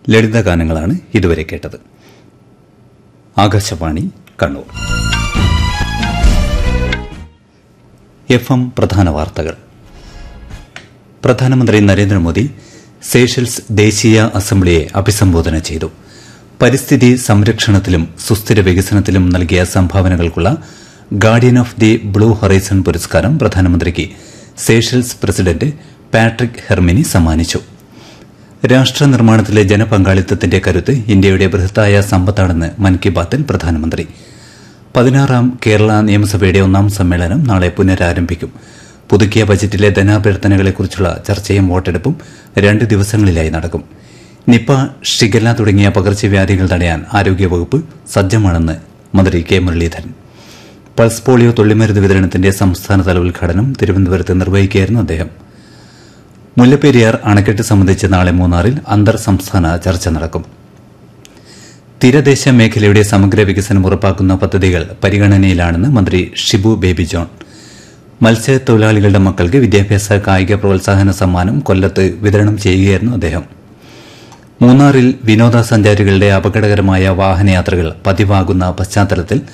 ലളിതഗാനങ്ങളാണ് ഇതുവരെ കേട്ടത് Akashvani Kannur F M പ്രധാന വാർത്തകൾ പ്രധാനമന്ത്രി നരേന്ദ്രമോദി സേഷൽസ് ദേശീയ അസംബ്ലിയെ അഭിസംബോധന ചെയ്തു പരിസ്ഥിതി സംരക്ഷണത്തിലും സുസ്ഥിര വികസനത്തിലും നൽകിയ സംഭാവനകൾക്കുള്ള guardian of the blue horizon പുരസ്കാരം പ്രധാനമന്ത്രിക്ക് സേഷൽസ് പ്രസിഡന്റ് പാട്രിക് ഹെർമിനി സമ്മാനിച്ചു രാഷ്ട്ര നിർമ്മാണത്തിലെ ജനപങ്കാളിത്തത്തിന്റെ കരുത്ത് ഇന്ത്യയുടെ ബൃഹത്തായ സമ്പത്താണെന്ന് മൻ കി ബാത്തിൽ പ്രധാനമന്ത്രി പതിനാറാം കേരള നിയമസഭയുടെ ഒന്നാം സമ്മേളനം നാളെ പുനരാരംഭിക്കും പുതുക്കിയ ബജറ്റിലെ ധനാഭ്യർത്ഥനകളെക്കുറിച്ചുള്ള ചർച്ചയും വോട്ടെടുപ്പും രണ്ട് ദിവസങ്ങളിലായി നടക്കും നിപ്പ ഷിഗല്ല തുടങ്ങിയ പകർച്ചവ്യാധികൾ തടയാൻ ആരോഗ്യവകുപ്പ് സജ്ജമാണെന്ന് മന്ത്രി കെ മുരളീധരൻ പൾസ് പോളിയോ തുള്ളിമരുന്ന് വിതരണത്തിന്റെ സംസ്ഥാനതല ഉദ്ഘാടനം തിരുവനന്തപുരത്ത് നിർവഹിക്കുകയായിരുന്നു അദ്ദേഹം മുല്ലപ്പെരിയാർ അണക്കെട്ട് സംബന്ധിച്ച് നാളെ മൂന്നാറിൽ അന്തർ സംസ്ഥാന ചർച്ച നടക്കും തീരദേശ മേഖലയുടെ സമഗ്ര വികസനം ഉറപ്പാക്കുന്ന പദ്ധതികൾ പരിഗണനയിലാണെന്ന് മന്ത്രി ഷിബു ബേബി ജോൺ മത്സ്യത്തൊഴിലാളികളുടെ മക്കൾക്ക് വിദ്യാഭ്യാസ കായിക പ്രോത്സാഹന സമ്മാനം കൊല്ലത്ത് വിതരണം ചെയ്യുകയായിരുന്നു അദ്ദേഹം മൂന്നാറിൽ വിനോദസഞ്ചാരികളുടെ അപകടകരമായ വാഹനയാത്രകൾ പതിവാകുന്ന പശ്ചാത്തലത്തിൽ